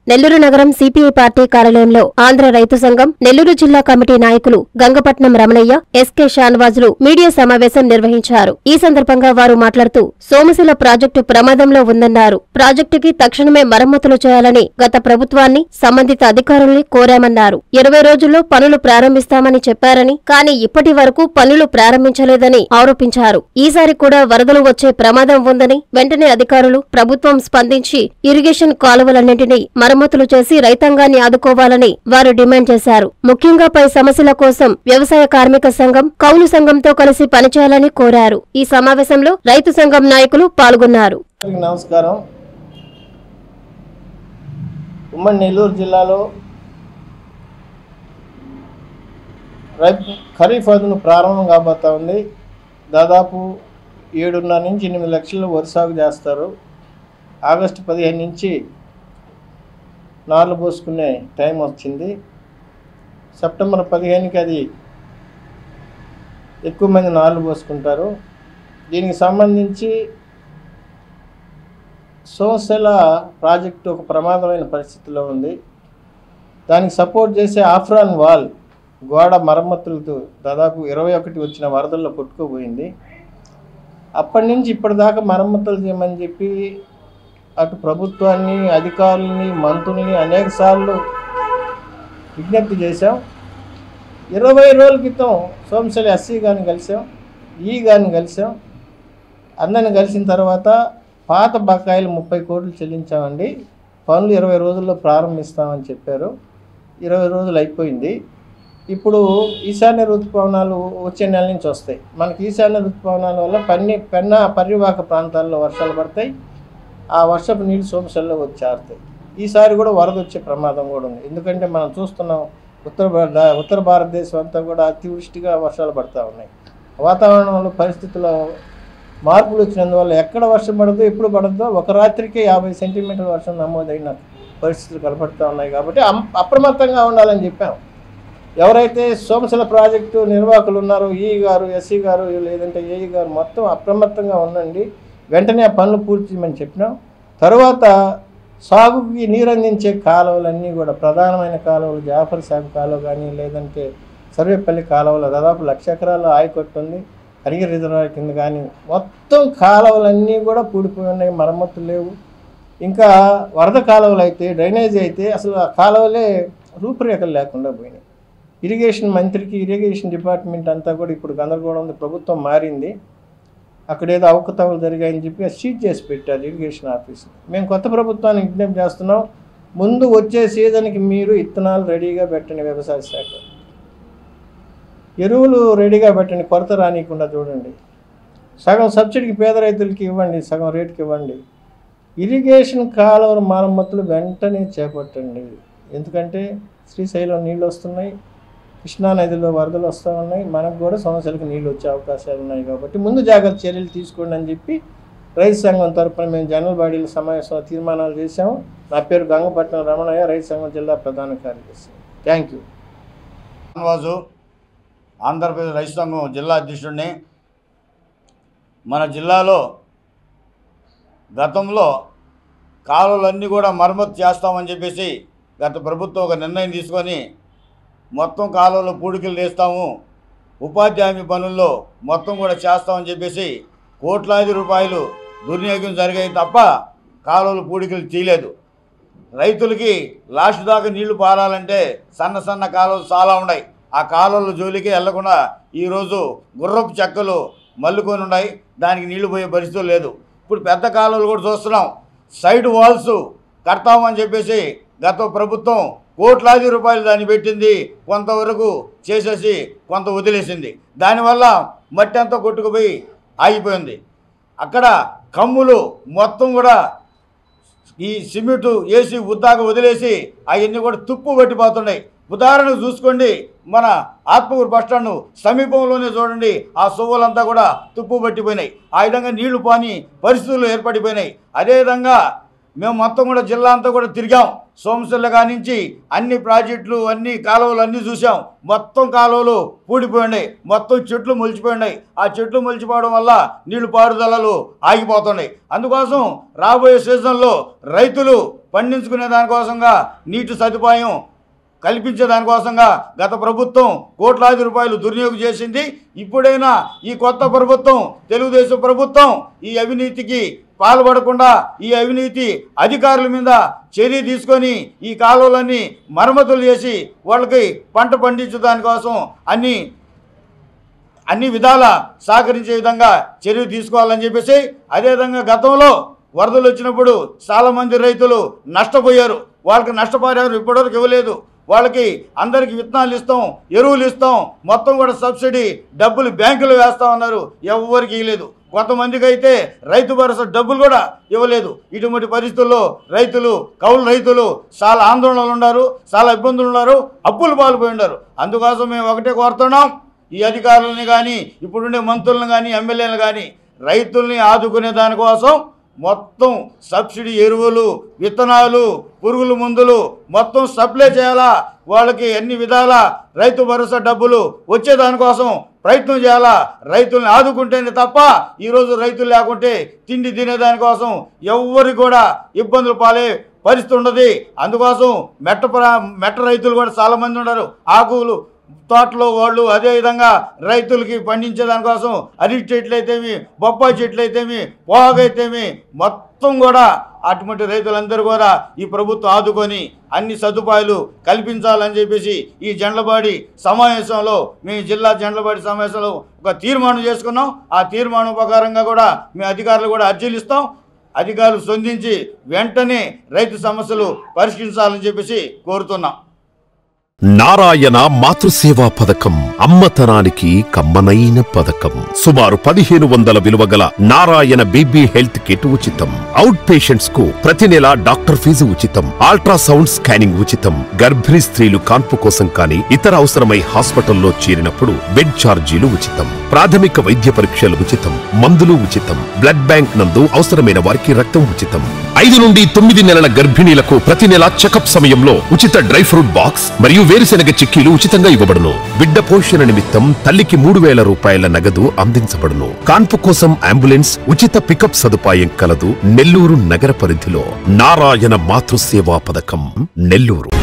నెల్లూరు నగరం CPI party కార్యాలయంలో ఆంధ్ర రైతు సంఘం నెల్లూరు జిల్లా కమిటీ నాయకులు గంగపట్నం రమణయ్య ఎస్కే షాన్వాజులు మీడియా సమావేశం నిర్వహించారు ఈ సందర్భంగా వారు మాట్లాడుతూ సోమశిల ప్రాజెక్టు ప్రమాదంలో ఉందన్నారు ప్రాజెక్టుకి తక్షణమే మరమ్మతులు చేయాలని గత ప్రభుత్వాన్ని సంబంధిత అధికారుల్ని కోరామన్నారు ఇరవై రోజుల్లో పనులు ప్రారంభిస్తామని చెప్పారని కానీ ఇప్పటి వరకు పనులు ప్రారంభించలేదని ఆరోపించారు ఈసారి కూడా వరదలు వచ్చే ప్రమాదం ఉందని వెంటనే అధికారులు ప్రభుత్వం స్పందించి ఇరిగేషన్ కాలువలన్నింటినీ మరమ్మతులు చేసి రైతాంగాన్ని ఆదుకోవాలని వారు డిమాండ్ చేశారు ముఖ్యంగా పై సమస్యల కోసం వ్యవసాయ కార్మిక సంఘం కౌలు సంఘంతో కలిసి పనిచేయాలని కోరారు ఈ సమావేశంలో రైతు సంఘం నాయకులు పాల్గొన్నారు అందరికీ నమస్కారం ఉమ్మడి నెల్లూరు జిల్లాలో రైతు ఖరీఫ్ అదును ప్రారంభం కాబోతా ఉంది దాదాపు ఏడున్నర నుంచి ఎనిమిది లక్షలు వరి సాగు చేస్తారు ఆగస్టు పదిహేను నుంచి నార్లు పోసుకునే టైం వచ్చింది సెప్టెంబర్ పదిహేనుకి అది ఎక్కువ మంది నార్లు పోసుకుంటారు దీనికి సంబంధించి సోమశిల ప్రాజెక్టు ఒక ప్రమాదమైన పరిస్థితిలో ఉంది దానికి సపోర్ట్ చేసే ఆఫ్రాన్ వాల్ గోడ మరమ్మతులతో దాదాపు ఇరవై ఒకటి వచ్చిన వరదల్లో కొట్టుకుపోయింది అప్పటి నుంచి ఇప్పటిదాకా మరమ్మతులు చేయమని చెప్పి అటు ప్రభుత్వాన్ని అధికారులని మంత్రుల్ని అనేక సార్లు విజ్ఞప్తి చేశాం ఇరవై రోజుల క్రితం సోమశిల ఎస్సీ గారిని కలిసాం ఈ గారిని కలిసాం అందరిని కలిసిన తర్వాత పాత బకాయిలు ముప్పై కోట్లు చెల్లించామండి పనులు ఇరవై రోజుల్లో ప్రారంభిస్తామని చెప్పారు ఇరవై రోజులు అయిపోయింది ఇప్పుడు ఈశాన్య ఋతుపవనాలు వచ్చే నెల నుంచి వస్తాయి మనకి ఈశాన్య ఋతుపవనాల వల్ల పన్ని పెన్నా పరివాహక ప్రాంతాల్లో వర్షాలు పడతాయి ఆ వర్షపు నీళ్ళు సోమశల్లో వచ్చి ఆరుతాయి ఈసారి కూడా వరద వచ్చే ప్రమాదం కూడా ఉంది ఎందుకంటే మనం చూస్తున్నాం ఉత్తర భారత- ఉత్తర భారతదేశం అంతా కూడా అతివృష్టిగా వర్షాలు పడతా ఉన్నాయి వాతావరణంలో పరిస్థితుల్లో మార్పులు వచ్చినందువల్ల ఎక్కడ వర్షం పడదో ఎప్పుడు పడదో ఒక రాత్రికే యాభై సెంటీమీటర్ వర్షం నమోదైన పరిస్థితులు కనపడుతూ ఉన్నాయి కాబట్టి అం- అప్రమత్తంగా ఉండాలని చెప్పాం ఎవరైతే సోమశిల ప్రాజెక్టు నిర్వాహకులు ఉన్నారో ఈ గారు ఎస్సీ గారు లేదంటే ఏఈ గారు మొత్తం అప్రమత్తంగా ఉండండి వెంటనే ఆ పనులు పూర్తి చేయమని చెప్పినాం తర్వాత సాగుకి నీరు అందించే కాలువలన్నీ కూడా ప్రధానమైన కాలువలు జాఫర్ సాగు కాలువ కానీ లేదంటే సర్వేపల్లి కాలువలో దాదాపు లక్ష ఎకరాల ఆయకట్టు ఉంది కరిగి రిజర్వాయర్ కింద కానీ మొత్తం కాలువలన్నీ కూడా పూడిపోయి ఉన్నాయి మరమ్మతులు లేవు ఇంకా వరద కాలువలు అయితే డ్రైనేజ్ అయితే అసలు ఆ కాలువలే రూపురేఖలు లేకుండా పోయినాయి ఇరిగేషన్ మంత్రికి ఇరిగేషన్ డిపార్ట్మెంట్ అంతా కూడా ఇప్పుడు గందరగోళం ఉంది ప్రభుత్వం మారింది అక్కడ ఏదో అవకతవకలు జరిగాయని చెప్పి సీట్ చేసి పెట్టారు ఇరిగేషన్ ఆఫీస్ మేము కొత్త ప్రభుత్వానికి విజ్ఞప్తి చేస్తున్నాం ముందు వచ్చే సీజన్కి మీరు ఇత్తనాలు రెడీగా పెట్టండి వ్యవసాయ శాఖ ఎరువులు రెడీగా పెట్టండి కొరత రానియకుండా చూడండి సగం సబ్సిడీకి పేద రైతులకి ఇవ్వండి సగం రేటుకి ఇవ్వండి ఇరిగేషన్ కాలువల మరమ్మతులు వెంటనే చేపట్టండి ఎందుకంటే శ్రీశైలం నీళ్ళు వస్తున్నాయి కృష్ణా నదిలో వరదలు వస్తూ ఉన్నాయి మనకు కూడా సమస్యలకు నీళ్ళు వచ్చే అవకాశాలు ఉన్నాయి కాబట్టి ముందు జాగ్రత్త చర్యలు తీసుకోండి అని చెప్పి రైతు సంఘం తరపున మేము జనరల్ బాడీల సమావేశంలో తీర్మానాలు చేశాము నా పేరు గంగపట్నం రమణయ్య రైతు సంఘం జిల్లా ప్రధాన కార్యదర్శి థ్యాంక్ యూ శ్రీనివాసు ఆంధ్రప్రదేశ్ రైతు సంఘం జిల్లా అధ్యక్షుడిని మన జిల్లాలో గతంలో కాలువలన్నీ కూడా మరమ్మతు చేస్తామని చెప్పేసి గత ప్రభుత్వం ఒక నిర్ణయం తీసుకొని మొత్తం కాలువలో పూడికలు తీస్తాము ఉపాధి హామీ పనుల్లో మొత్తం కూడా చేస్తామని చెప్పేసి కోట్లాది రూపాయలు దుర్వినియోగం జరిగాయి తప్ప కాలువలు పూడికలు తీయలేదు రైతులకి లాస్ట్ దాకా నీళ్లు పారాలంటే సన్న సన్న కాలువలు చాలా ఉన్నాయి ఆ కాలువల జోలికి వెళ్లకుండా ఈరోజు గుర్రపు చెక్కలు మల్లుకొని ఉన్నాయి దానికి నీళ్లు పోయే పరిస్థితి లేదు ఇప్పుడు పెద్ద కాలువలు కూడా చూస్తున్నాం సైడ్ వాల్స్ కడతామని చెప్పేసి గత ప్రభుత్వం కోట్లాది రూపాయలు దాన్ని పెట్టింది కొంతవరకు చేసేసి కొంత వదిలేసింది దానివల్ల మట్టి అంతా కొట్టుకుపోయి ఆగిపోయింది అక్కడ కమ్ములు మొత్తం కూడా ఈ సిమెంటు వేసి ఉద్దాక వదిలేసి అవన్నీ కూడా తుప్పు పట్టిపోతున్నాయి ఉదాహరణకు చూసుకోండి మన ఆత్మకూరు బస్టాండ్ సమీపంలోనే చూడండి ఆ సువ్వలంతా కూడా తుప్పు పట్టిపోయినాయి ఆ విధంగా నీళ్లు పోని పరిస్థితులు ఏర్పడిపోయినాయి అదేవిధంగా మేము మొత్తం కూడా జిల్లా అంతా కూడా తిరిగాం సోమశిల కానించి అన్ని ప్రాజెక్టులు అన్ని కాలువలు అన్నీ చూసాం మొత్తం కాలువలు పూడిపోయినాయి మొత్తం చెట్లు మొలిచిపోయినాయి ఆ చెట్లు మొలిచిపోవడం వల్ల నీళ్లు పారుదలలు ఆగిపోతున్నాయి అందుకోసం రాబోయే సీజన్లో రైతులు పండించుకునే దానికోసంగా నీటి సదుపాయం కల్పించే దానికోసంగా గత ప్రభుత్వం కోట్లాది రూపాయలు దుర్వినియోగం చేసింది ఇప్పుడైనా ఈ కొత్త ప్రభుత్వం తెలుగుదేశం ప్రభుత్వం ఈ అవినీతికి పాల్పడకుండా ఈ అవినీతి అధికారుల మీద చర్య తీసుకొని ఈ కాలువలన్నీ మరమ్మతులు చేసి వాళ్ళకి పంట పండించే కోసం అన్ని అన్ని విధాల సహకరించే విధంగా చర్య తీసుకోవాలని చెప్పేసి అదేవిధంగా గతంలో వరదలు వచ్చినప్పుడు చాలామంది రైతులు నష్టపోయారు వాళ్ళకి నష్టపరిహారం ఇప్పటివరకు ఇవ్వలేదు వాళ్ళకి అందరికి విత్తనాలు ఇస్తాం ఎరువులు ఇస్తాం మొత్తం కూడా సబ్సిడీ డబ్బులు బ్యాంకులో వేస్తా ఉన్నారు ఎవరికి ఇవ్వలేదు కొంతమందికి అయితే రైతు భరోసా డబ్బులు కూడా ఇవ్వలేదు ఇటువంటి పరిస్థితుల్లో రైతులు కౌలు రైతులు చాలా ఆందోళనలు ఉన్నారు చాలా ఇబ్బందులు ఉన్నారు అప్పులు పాల్పోయి ఉన్నారు అందుకోసం మేము ఒకటే కోరుతున్నాం ఈ అధికారులని కానీ ఇప్పుడుండే మంత్రులను కానీ ఎమ్మెల్యేలను కానీ రైతుల్ని ఆదుకునే దానికోసం మొత్తం సబ్సిడీ ఎరువులు విత్తనాలు పురుగుల మందులు మొత్తం సప్లై చేయాలా వాళ్ళకి అన్ని విధాల రైతు భరోసా డబ్బులు వచ్చే దానికోసం ప్రయత్నం చేయాలా రైతుల్ని ఆదుకుంటేనే తప్ప ఈరోజు రైతులు లేకుంటే తిండి తినేదానికోసం ఎవ్వరికి కూడా ఇబ్బందులు పాలే పరిస్థితి ఉండదు అందుకోసం మెట్ట ప్రా- మెట్ట రైతులు కూడా చాలామంది ఉన్నారు ఆకులు తోటలో వాళ్ళు అదేవిధంగా రైతులకి పండించే దానికోసం అరటి చెట్లు అయితేమి బొప్పాయి చెట్లు అయితేమి పోగైతేమి మొత్తం కూడా అటువంటి రైతులందరూ కూడా ఈ ప్రభుత్వం ఆదుకొని అన్ని సదుపాయాలు కల్పించాలని చెప్పేసి ఈ జండ్లబాడి సమావేశంలో మీ జిల్లా జండ్లబాడి సమావేశంలో ఒక తీర్మానం చేసుకున్నాం ఆ తీర్మానం ప్రకారంగా కూడా మీ అధికారులు కూడా అర్జీలు ఇస్తాం అధికారులు స్పందించి వెంటనే రైతు సమస్యలు పరిష్కరించాలని చెప్పేసి కోరుతున్నాం నారాయణ మాతృసేవా పథకం అమ్మతనానికి కమ్మనైన పథకం సుమారు పదిహేను వందల విలువ గల నారాయణ బీబీ హెల్త్ కిట్ ఉచితం అవుట్ పేషెంట్స్ కు ప్రతి నెల డాక్టర్ ఫీజు ఉచితం అల్ట్రాసౌండ్ స్కానింగ్ ఉచితం గర్భిణీ స్త్రీలు కాన్పు కోసం కానీ ఇతర అవసరమై హాస్పిటల్లో చేరినప్పుడు బెడ్ ఛార్జీలు ఉచితం ప్రాథమిక వైద్య పరీక్షలు ఉచితం మందులు ఉచితం బ్లడ్ బ్యాంక్ నందు అవసరమైన వారికి రక్తం ఉచితం ఐదు నుండి తొమ్మిది నెలల గర్భిణీలకు ప్రతి నెల చెకప్ సమయంలో ఉచిత డ్రై ఫ్రూట్ బాక్స్ మరియు వేరుశెనగ చిక్కీలు ఉచితంగా ఇవ్వబడును బిడ్డ పోషణ నిమిత్తం తల్లికి మూడు వేల రూపాయల నగదు అందించబడును కాన్పు కోసం అంబులెన్స్ ఉచిత పికప్ సదుపాయం కలదు నెల్లూరు నగర పరిధిలో నారాయణ మాతృసేవా పథకం నెల్లూరు